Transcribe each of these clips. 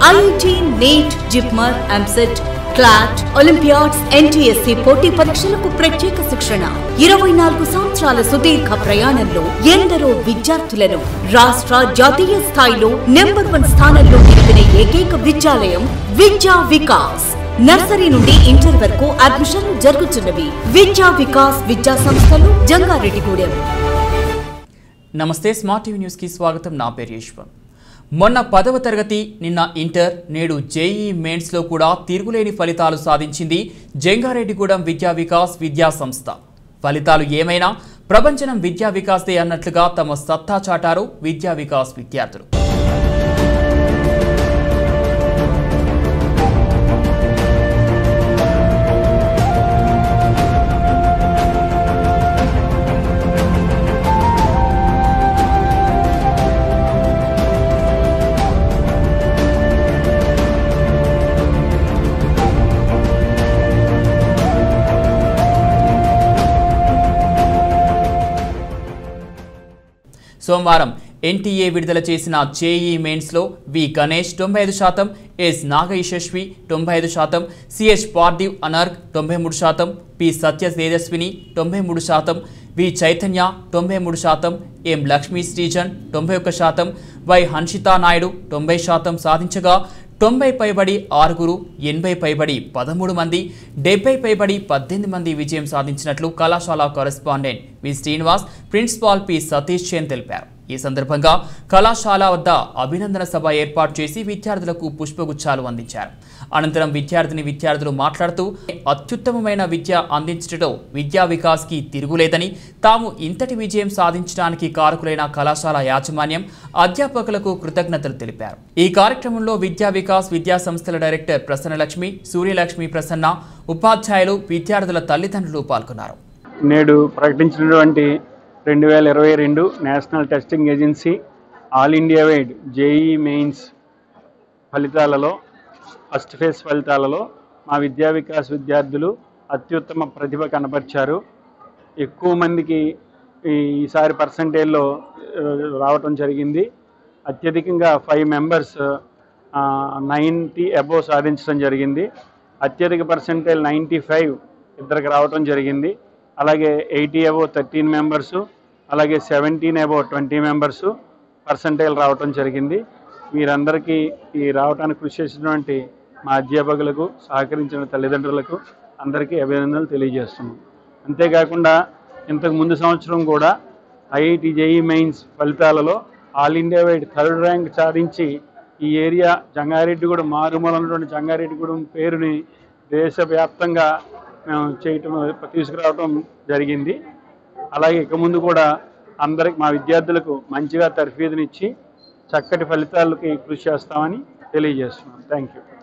IIT NEET JIPMER EAMCET CLAT olympiads NTSE పోటీ పరీక్షలకు ప్రత్యేక శిక్షణ ఇరవై నాలుగు సంవత్సరాల సుదీర్ఘ ప్రయాణంలో ఎందరో విద్యార్థులను రాష్ట్ర జాతీయ స్థాయిలో నెంబర్ వన్ స్థానంలో నిలిపిన ఏకైక విద్యాలయం విద్యా వికాస్ నర్సరీ నుండి ఇంటర్ వరకు అడ్మిషన్లు జరుగుతున్నవి విద్యా వికాస్ విద్యా సంస్థలు జంగారెడ్డిగూడెం నమస్తే స్మార్ట్ టీవీ న్యూస్కి స్వాగతం నా పేరు యశ్వంత్ మొన్న పదవ తరగతి నిన్న ఇంటర్ నేడు జేఈ మెయిన్స్లో కూడా తిరుగులేని ఫలితాలు సాధించింది జంగారెడ్డిగూడెం విద్యా వికాస్ విద్యా సంస్థ ఫలితాలు ఏమైనా ప్రపంచనం విద్యా వికాస్దే అన్నట్లుగా తమ సత్తా చాటారు విద్యా వికాస్ విద్యార్థులు సోమవారం ఎన్టీఏ విడుదల చేసిన జేఈ మెయిన్స్లో వి గణేష్ తొంభై ఐదు శాతం ఎస్ నాగయశస్వి తొంభై ఐదు శాతం సిహెచ్ పార్థివ్ అనర్గ్ తొంభై మూడు శాతం పి సత్య తేజస్విని తొంభై మూడు శాతం వి చైతన్య తొంభై మూడు శాతం ఎం లక్ష్మీ శ్రీజన్ తొంభై ఒక్క శాతం వై హన్షితా నాయుడు తొంభై శాతం సాధించగా తొంభై పైబడి ఆరుగురు ఎనభై పైబడి పదమూడు మంది డెబ్బై పైబడి పద్దెనిమిది మంది విజయం సాధించినట్లు కళాశాల correspondent V Srinivas principal P Satish Jain తెలిపారు ఈ సందర్భంగా కళాశాల వద్ద అభినందన సభ ఏర్పాటు చేసి విద్యార్థులకు పుష్పగుచ్చాలు అందించారు అనంతరం విద్యార్థిని విద్యార్థులు మాట్లాడుతూ అత్యుత్తమమైన విద్య అందించడంలో విద్యా వికాస్కి తిరుగులేదని తాము ఇంతటి విజయం సాధించడానికి కారకులైన కళాశాల యాజమాన్యం అధ్యాపకులకు కృతజ్ఞతలు తెలిపారు ఈ కార్యక్రమంలో విద్యా వికాస్ విద్యా సంస్థల డైరెక్టర్ ప్రసన్నలక్ష్మి సూర్యలక్ష్మి ప్రసన్న ఉపాధ్యాయులు విద్యార్థుల తల్లిదండ్రులు పాల్గొన్నారు నేడు ప్రకటించినటువంటి రెండు వేల ఇరవై రెండు National Testing Agency all India wide JEE Mains ఫలితాలలో ఫస్ట్ ఫేజ్ ఫలితాలలో మా విద్యా వికాస్ విద్యార్థులు అత్యుత్తమ ప్రతిభ కనపరిచారు ఎక్కువ మందికి ఈ- ఈసారి పర్సంటేజ్లో రావటం జరిగింది అత్యధికంగా ఫైవ్ మెంబర్స్ నైంటీ అబోవ్ సాధించడం జరిగింది అత్యధిక పర్సంటేజ్ నైంటీ ఫైవ్ ఇద్దరికి రావటం జరిగింది అలాగే ఎయిటీ అబోవ్ థర్టీన్ మెంబర్సు అలాగే seventeen above twenty members percentage రావటం జరిగింది వీరందరికీ ఈ రావడానికి కృషి చేసినటువంటి మా అధ్యాపకులకు సహకరించిన తల్లిదండ్రులకు అందరికీ అభినందనలు తెలియజేస్తున్నాం అంతేకాకుండా ఇంతకు ముందు సంవత్సరం కూడా ఐఐటి జేఈ మెయిన్స్ ఫలితాలలో all India wide third rank సాధించి ఈ ఏరియా జంగారెడ్డిగూడెం మారుమూల ఉన్నటువంటి జంగారెడ్డిగూడెం పేరుని దేశవ్యాప్తంగా మేము చేయటం తీసుకురావటం జరిగింది అలాగే ఇక ముందు కూడా అందరికి మా విద్యార్థులకు మంచిగా తర్ఫీదునిచ్చి చక్కటి ఫలితాలకి కృషి చేస్తామని తెలియజేస్తున్నాం థ్యాంక్ యూ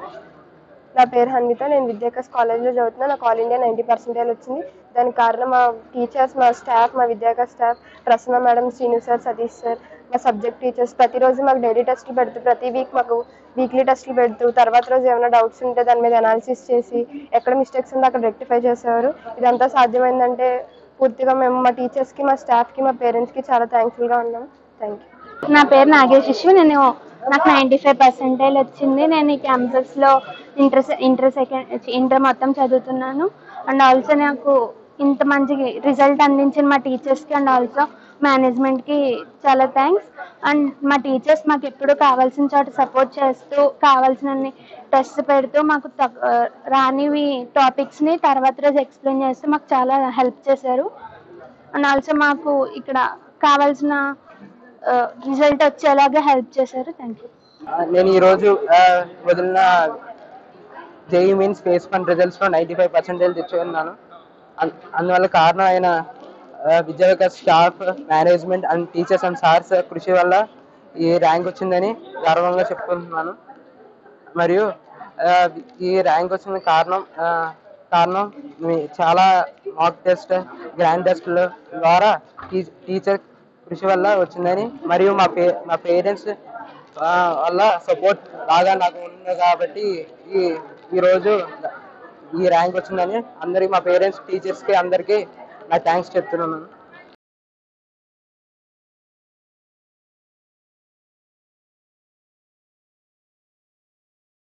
నా పేరు హన్విత నేను విద్యాకాస్ కాలేజ్లో చదువుతున్నా నాకు ఆల్ ఇండియా నైంటీ పర్సెంటేజ్ వచ్చింది దానికి కారణం మా టీచర్స్ మా స్టాఫ్ మా విద్యాకాస్ staff Prasanna madam Srinu sir Satish sir మా సబ్జెక్ట్ టీచర్స్ ప్రతిరోజు మాకు డైలీ టెస్టులు పెడుతూ ప్రతి వీక్ మాకు వీక్లీ టెస్టులు పెడుతూ తర్వాత రోజు ఏమైనా డౌట్స్ ఉంటే దాని మీద అనాలిసిస్ చేసి ఎక్కడ మిస్టేక్స్ ఉందో అక్కడ రెక్టిఫై చేసేవారు ఇదంతా సాధ్యమైందంటే పూర్తిగా మేము మా టీచర్స్కి మా స్టాఫ్కి మా పేరెంట్స్కి చాలా థ్యాంక్ఫుల్గా ఉన్నాం థ్యాంక్ యూ నా పేరు నాగేష్ శిశు నేను నాకు నైంటీ ఫైవ్ పర్సెంటేజ్ వచ్చింది నేను ఈ క్యాంపస్లో ఇంటర్ సె- ఇంటర్ సెకండ్ ఇంటర్ మొత్తం చదువుతున్నాను అండ్ ఆల్సో నాకు ఇంత మంచి రిజల్ట్ అందించిన మా టీచర్స్కి అండ్ ఆల్సో మేనేజ్మెంట్కి చాలా థ్యాంక్స్ అండ్ మా టీచర్స్ మాకు ఎప్పుడు కావాల్సిన చోట సపోర్ట్ చేస్తూ కావాల్సినన్ని టెస్ట్ పెడుతూ మాకు తక్- ఆ, రానివి టాపిక్స్ని తర్వాత రోజు ఎక్స్ప్లెయిన్ చేస్తూ మాకు చాలా హెల్ప్ చేశారు అండ్ ఆల్సో మాకు ఇక్కడ కావాల్సిన రిజల్ట్ వచ్చేలాగా హెల్ప్ చేశారు థ్యాంక్ యూ నేను ఈరోజు ఆ, వదిలిన జేఈ మీన్స్ ఫేస్ వన్ రిజల్ట్స్లో నైంటీ ఫైవ్ పర్సెంటేజ్ తెచ్చుకున్నాను అన్- అందువల్ల కారణం అయిన ఆ, Vidya Vikas staff management and teachers and sirs కృషి వల్ల ఈ ర్యాంక్ వచ్చిందని గర్వంగా చెప్పుకుంటున్నాను మరియు ఆ, ఈ ర్యాంక్ వచ్చిన కారణం ఆ, కారణం మీ- చాలా మాక్ టెస్ట్ గ్రాండ్ టెస్ట్ల ద్వారా టీ- టీచర్ కృషి వల్ల వచ్చిందని మరియు మా పే మా పేరెంట్స్ వల్ల సపోర్ట్ బాగా నాకు ఉంది కాబట్టి ఈ ఈరోజు ఈ ర్యాంక్ వచ్చిందని అందరికి మా పేరెంట్స్ టీచర్స్కి అందరికీ నా థ్యాంక్స్ చెప్తున్నాను